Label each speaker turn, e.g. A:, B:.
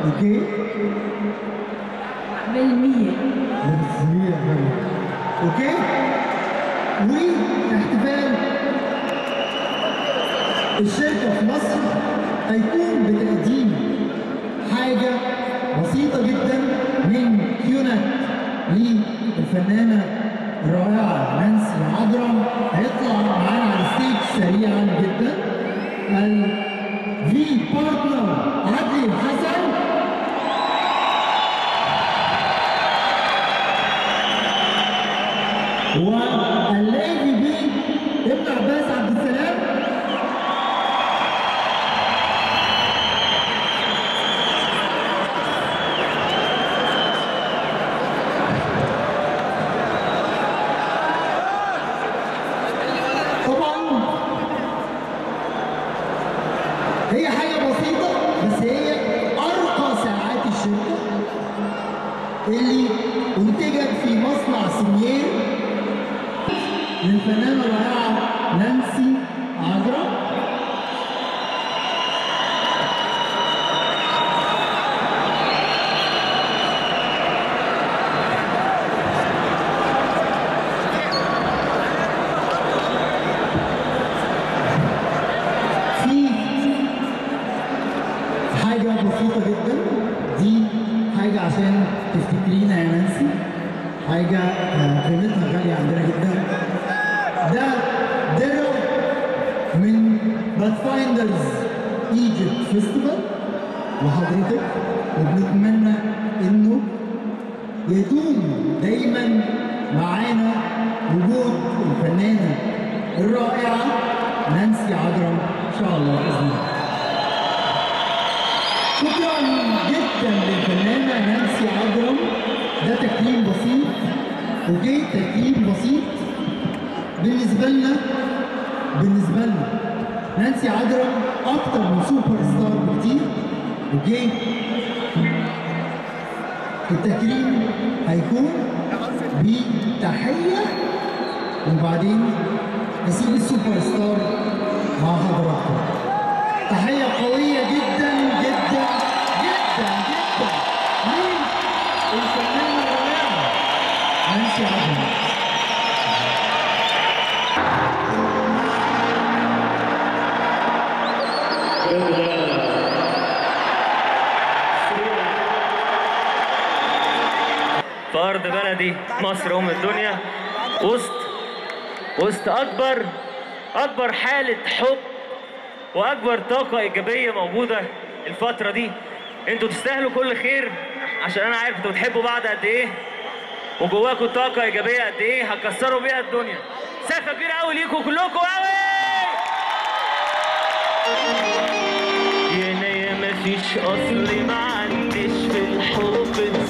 A: اوكي
B: بالمية
A: ميرسي يا فندم اوكي واحتفال الشركة في مصر هيكون بتقديم حاجة بسيطة جدا من كيونت للفنانة الرائعة نانسي عجرم هيطلع معانا على الستيج سريعا جدا الفي بارتنر عدلي حسن واللاعب بي ابن عباس عبد السلام طبعا هي حاجة بسيطة بس هي أرقى ساعات الشركة اللي انتجت في مصنع سمير للفنانة الرائعة نانسي عجرم في حاجة بسيطة جدا دي حاجة عشان تفتكرينا يا نانسي حاجة آه، قيمتها غالية عندنا جدا ده درع من باثفايندرز ايجيبت فيستيفال لحضرتك وبنتمنى انه يدوم دايما معانا وجود الفنانة الرائعة نانسي عجرم ان شاء الله باذن الله شكرا جدا للفنانة نانسي عجرم ده تكريم بسيط وجه تكريم بسيط بالنسبة لنا بالنسبة لنا نانسي عجرم أكتر من سوبر ستار بكتير وجه التكريم هيكون بتحية وبعدين نسيب السوبر ستار مع حضراتكم تحية قوية جدا جدا جدا جدا للفنانة الرائعة نانسي عجرم
C: في أرض بلدي مصر أم الدنيا وسط وسط أكبر أكبر حالة حب وأكبر طاقة إيجابية موجودة الفترة دي أنتوا تستاهلوا كل خير عشان أنا عارف أنتوا بتحبوا بعض قد إيه وجواكوا طاقة إيجابية قد إيه هتكسروا بيها الدنيا سقفة كبيرة أوي ليكوا كلكوا أوي يا نايا مفيش اصل ما عنديش في الحب